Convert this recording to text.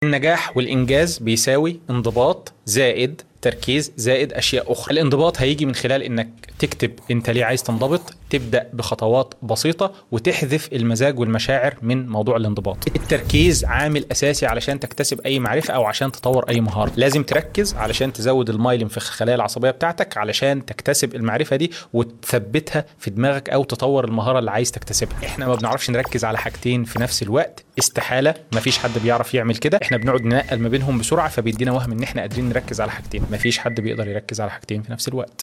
النجاح والانجاز بيساوي انضباط زائد تركيز زائد اشياء اخرى الانضباط هيجي من خلال انك تكتب انت ليه عايز تنضبط تبدا بخطوات بسيطه وتحذف المزاج والمشاعر من موضوع الانضباط التركيز عامل اساسي علشان تكتسب اي معرفه او عشان تطور اي مهاره لازم تركز علشان تزود المايلين في الخلايا العصبيه بتاعتك علشان تكتسب المعرفه دي وتثبتها في دماغك او تطور المهاره اللي عايز تكتسبها احنا ما بنعرفش نركز على حاجتين في نفس الوقت استحاله مفيش حد بيعرف يعمل كده احنا بنقعد ننقل ما بينهم بسرعه فبيدينا وهم ان احنا قادرين نركز على حاجتين مفيش حد بيقدر يركز على حاجتين في نفس الوقت